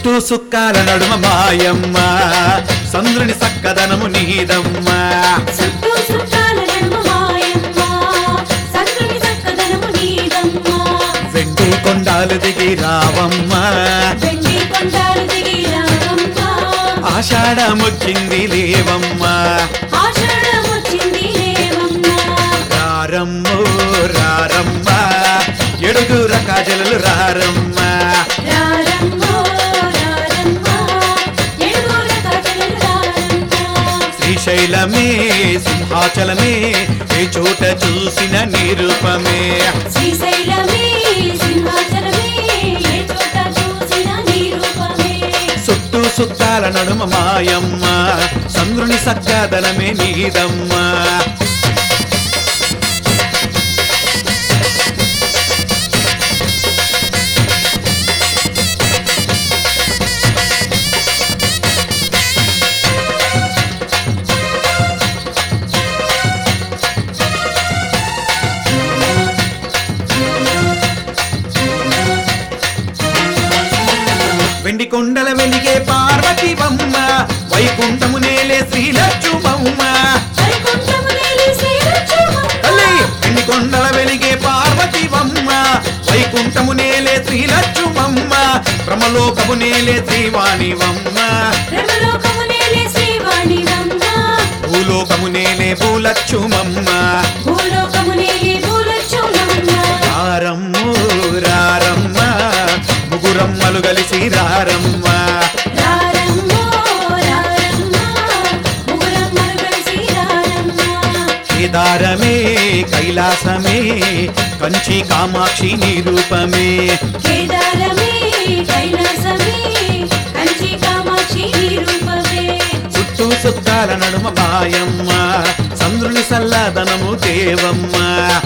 చుట్టూ సుక్కాల నడుమ మాయమ్మ సంద్రుని సక్కదనము నీదమ్మ చుట్టూ చుట్టాల నడుమ మాయమ్మ సంతుని చక్కదనము నీదమ్మ వెండి కొండాలు దిగి రావమ్మ వెండి కొండాలు దిగి రావమ్మ ఆషాఢమొచ్చింది లేవమ్మ ఆషాఢం వచ్చింది లేవమ్మ రారమ్ము రారమ్మ ఎడుగుర కాజలు రారమ్మ రారమ్మో రారమ్మ ఎడుగుల కాజలు రారమ్మ శ్రీశైలమే సింహాచలమే ఏ చోట చూసిన నిరూపమే శ్రీశైలమే సింహాచలమే ఏ చోట చూసిన నీ రూపమే చుట్టూ సుత్తాల నడుమ మాయమ్మ చంద్రుని సక్కదనమే నీదమ్మ వెండి కొండల వెలిగే పార్వతి బొమ్మ వైకుంఠము నేలే శ్రీలక్ష్మమ్మ వైకుంఠమునేలి శ్రీలక్ష్మమ్మ. తల్లి వెండి కొండల వెలిగే పార్వతి బొమ్మ వైకుంఠము నేలే శ్రీలక్ష్మమ్మ బ్రహ్మలోకము నేలే శ్రీవాణివమ్మ బ్రహ్మలోకమునేలి శ్రీవాణివమ్మ. భూలోకము నేలే భూలక్ష్మమ్మ భూలోకమునేలి భూలక్ష్మమ్మ. రారమ్ము రారమ్మ ముగురమ్మలు కలిసి రారమ్మ రారమ్మో రారమ్మ, ముగ్గురమ్మలు కలిసి రారమ్మ. కేదారమే కైలాసమే కంచి కామాక్షి నిరూపమే కేదారమే కైలాసమే కంచి కామాక్షి నీ రూపమే చుట్టూ సుత్తాల నడుమ మాయమ్మ చంద్రుని సల్లదనము దేవమ్మ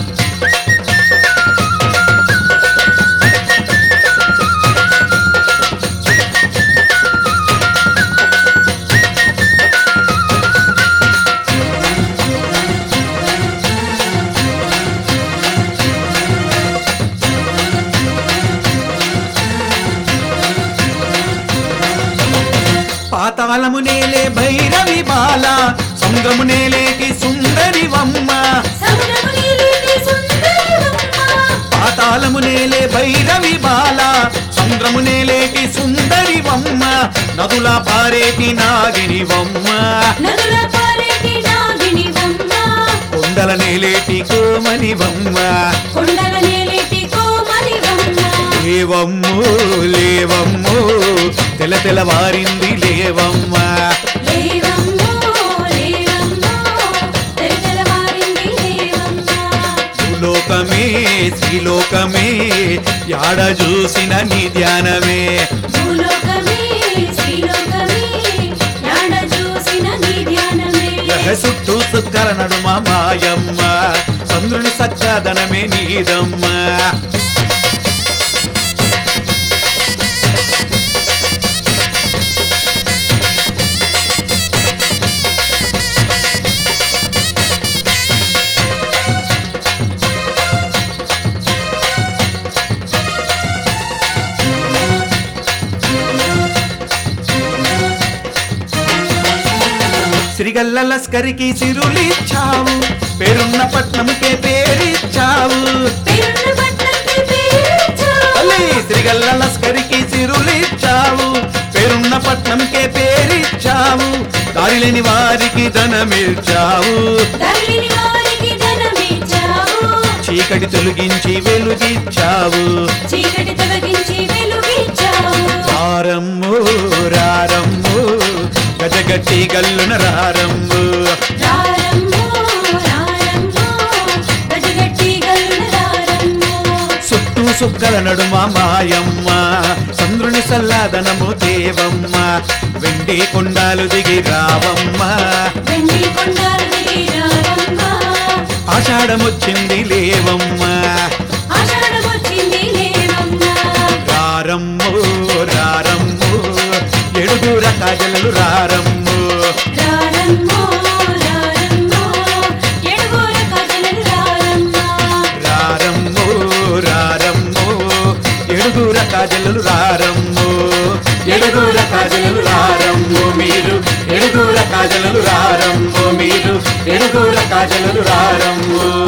పాతాళము నేలే భైరవి బాల సంగము నేలేటి సుందరి వమ్మ సముద్రమునీలిటి సుందరమ్మ. పాతాళము నేలే భైరవి బాల సంద్రము నేలేటి సుందరి వమ్మ నదుల పారేటి నాగిని వమ్మ నదుల పారేటి నాగినివమ్మ. కొండల నేలేటి కోమని వమ్మ కొండల నేలేటి కోమలివమ్మ. లేవమ్ము లేవమ్ము తెల తెలవారింది లేవమ్మ లేవమ్మో, లేవమ్మో, తెరతెలవారింది లేవమ్మ. భూలోకమే శ్రీలోకమే యాడ చూసిన నీ ధ్యానమే భూలోకమే, శ్రీలోకమే, యాడ చూసిన నీ ధ్యానమే. గ్రహ చుట్టూ సుక్కల నడుమ మాయమ్మ చంద్రుని సక్కదనమే నీదమ్మ శ్రీగల్ల లస్కరికి సిరులిచ్చావు పేరున్న పట్నంకే పేరిచ్చావు పేరున్న పట్నంకి పేరిచ్చావు. అల్లే శ్రీగల్ల లస్కరికి సిరులిచ్చావు పేరున్న పట్నంకే పేరిచ్చావు దారిలేని వారికి ధనమిచ్చావు తల్లిని వారికి ధనమిచ్చావు. చీకటి తొలగించి వెలుగిచ్చావు చీకటి తొలగించి వెలుగిచ్చావు రారమ్ము రారమ్ము గజగట్టి గల్లున రారమ్ము రారమ్మో, రారమ్మో, గజగట్టి గల్లున రారమ్మో. చుట్టూ సుక్కల నడుమ మాయమ్మ చంద్రుని సల్లాదనము దేవమ్మ వెండి కొండాలు దిగి రావమ్మ వెండి కొండలు దిగి రావమ్మ. ఆషాఢమొచ్చింది లేవమ్మ ఆషాఢమొచ్చింది లేవమ్మ. రారమ్ము రారమ్ము ఎడుగుర కాజలు రారమ్ము రారమ్మో, రారమ్మో, ఎడుగుల కథలు రారమ్మ. రారమ్ము రారమ్ము ఎడుగుర కాజలు రారమ్ము ఎడుగుల కాజలలు రారమ్ము మీరు ఎడుగుల కాజలలు రారమ్ము మీరు ఎడుగుల కాజలలు రారమ్ము